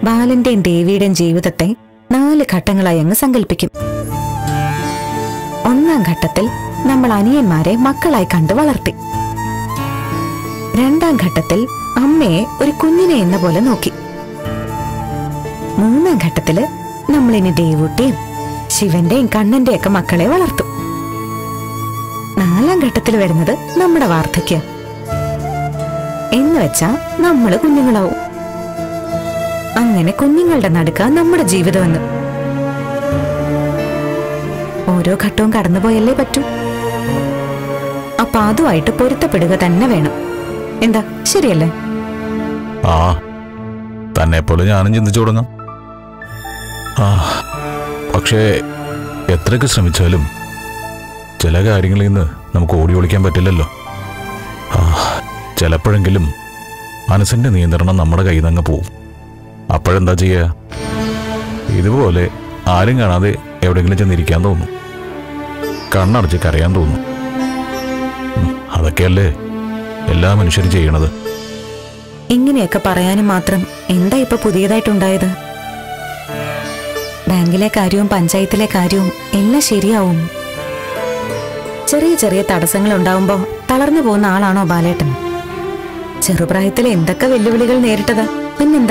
ബാലന്റെയും ദേവിയുടെയും ജീവിതത്തെ നാല് ഘട്ടങ്ങളായി അങ്ങ് സങ്കല്പിക്കും ഒന്നാം ഘട്ടത്തിൽ നമ്മൾ അനിയന്മാരെ മക്കളായി കണ്ടു വളർത്തി രണ്ടാം ഘട്ടത്തിൽ അമ്മയെ ഒരു കുഞ്ഞിനെ എന്ന പോലെ നോക്കി മൂന്നാം ഘട്ടത്തില് നമ്മൾ ഇനി ദേവൂട്ടിയും ശിവന്റെയും കണ്ണന്റെയും ഒക്കെ മക്കളെ വളർത്തും നാലാം ഘട്ടത്തിൽ വരുന്നത് നമ്മുടെ വാർദ്ധക്യം എന്ന് വെച്ചാ നമ്മള് കുഞ്ഞുങ്ങളാവും അങ്ങനെ കുഞ്ഞുങ്ങളുടെ നടുക്ക നമ്മുടെ ജീവിതമെന്ന് ഓരോ ഘട്ടവും കടന്നുപോയല്ലേ പറ്റൂ അപ്പൊ അതുമായിട്ട് പൊരുത്തപ്പെടുക തന്നെ വേണം എന്താ ശരിയല്ലേ ആ തന്നെ പോലെ ഞാനും ചിന്തിച്ചു തുടങ്ങാം ആ പക്ഷേ എത്രയൊക്കെ ശ്രമിച്ചാലും ചില കാര്യങ്ങളിൽ നിന്ന് നമുക്ക് ഓടി ഒളിക്കാൻ പറ്റില്ലല്ലോ ആ ചിലപ്പോഴെങ്കിലും മനസ്സിന്റെ നിയന്ത്രണം നമ്മുടെ കയ്യിൽ നിന്ന് അങ്ങ് പോവും അപ്പോഴെന്താ ചെയ്യുക ഇതുപോലെ ആരും കാണാതെ എവിടെയെങ്കിലും ചെന്നിരിക്കാൻ തോന്നും കണ്ണടച്ച് കരയാൻ തോന്നും ഉം, അതൊക്കെയല്ലേ എല്ലാ മനുഷ്യരും ചെയ്യണത് ഇങ്ങനെയൊക്കെ പറയാനും മാത്രം എന്താ ഇപ്പൊ പുതിയതായിട്ടുണ്ടായത് ബാങ്കിലെ കാര്യവും പഞ്ചായത്തിലെ കാര്യവും എല്ലാം ശരിയാവും ചെറിയ ചെറിയ തടസ്സങ്ങൾ ഉണ്ടാവുമ്പോ തളർന്നു പോകുന്ന ആളാണോ ബാലേട്ടൻ ചെറുപ്രായത്തിൽ എന്തൊക്കെ വെല്ലുവിളികൾ നേരിട്ടത് പിന്നെന്താ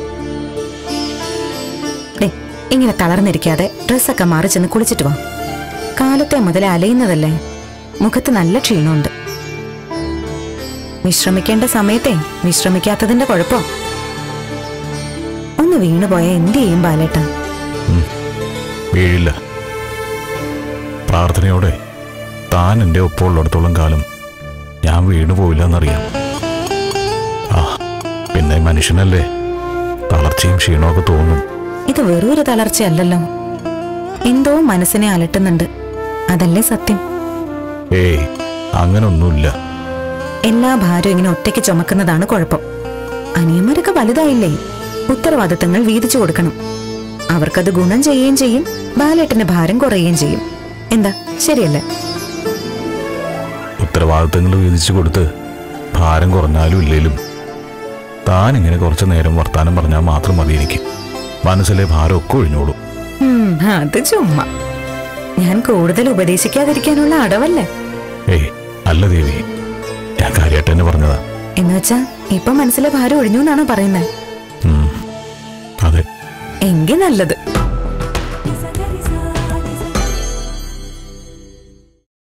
ദേ, ഇങ്ങനെ തളർന്നിരിക്കാതെ ഡ്രസ്സൊക്കെ മാറി ചെന്ന് കുളിച്ചിട്ട് വാ കാലത്തെ മുതൽ അലയുന്നതല്ലേ മുഖത്ത് നല്ല ക്ഷീണമുണ്ട് വിശ്രമിക്കേണ്ട സമയത്തെ വിശ്രമിക്കാത്തതിന്റെ കുഴപ്പം ഒന്ന് വീണുപോയ എന്ത് ചെയ്യും ബാലേട്ട വീഴില്ല പ്രാർത്ഥനയോടെ താൻ എൻ്റെ ഒപ്പമുള്ളിടത്തോളം കാലം ഞാൻ വീണു പോയില്ല എന്നറിയാം ആ പിന്നെ മനുഷ്യനല്ലേ തളർച്ചയും ക്ഷീണമൊക്കെ തോന്നും ഇത് വെറൊരു തളർച്ചയല്ലല്ലോ എന്തോ മനസ്സിനെ അലട്ടുന്നുണ്ട് അതല്ലേ സത്യം ഏയ് അങ്ങനൊന്നുമില്ല എല്ലാ ഭാരവും ഇങ്ങനെ ഒറ്റയ്ക്ക് ചുമക്കുന്നതാണ് കുഴപ്പം അനിയന്മാരൊക്കെ വലുതായില്ലേ ഉത്തരവാദിത്തങ്ങൾ വീതിച്ചു കൊടുക്കണം അവർക്കത് ഗുണം ചെയ്യുകയും ചെയ്യും ബാലേട്ടന്റെ ഭാരം കുറയുകയും ചെയ്യും എന്താ ശരിയല്ലേ ഉത്തരവാദിത്തങ്ങൾ വീതിച്ചു കൊടുത്ത് ഭാരം കുറഞ്ഞാലും ഇല്ലേലും താൻ ഇങ്ങനെ കുറച്ചു നേരം വർത്താനം പറഞ്ഞാൽ മാത്രം മതി എനിക്ക് മനസ്സിലെ ഭാരമൊക്കെ ഒഴിഞ്ഞോളും ഉം, അത് ചുമ്മാ ഞാൻ കൂടുതൽ ഉപദേശിക്കാതിരിക്കാനുള്ള അടവല്ലേ ഏയ് അല്ല ദേവി ഞാൻ കാര്യമായിട്ട് തന്നെ പറഞ്ഞതാ എന്നുവെച്ചാ ഇപ്പൊ മനസ്സിലെ ഭാരം ഒഴിഞ്ഞു എന്നാണോ പറയുന്നത് ഉം, അതെ എങ്കിൽ നല്ലത്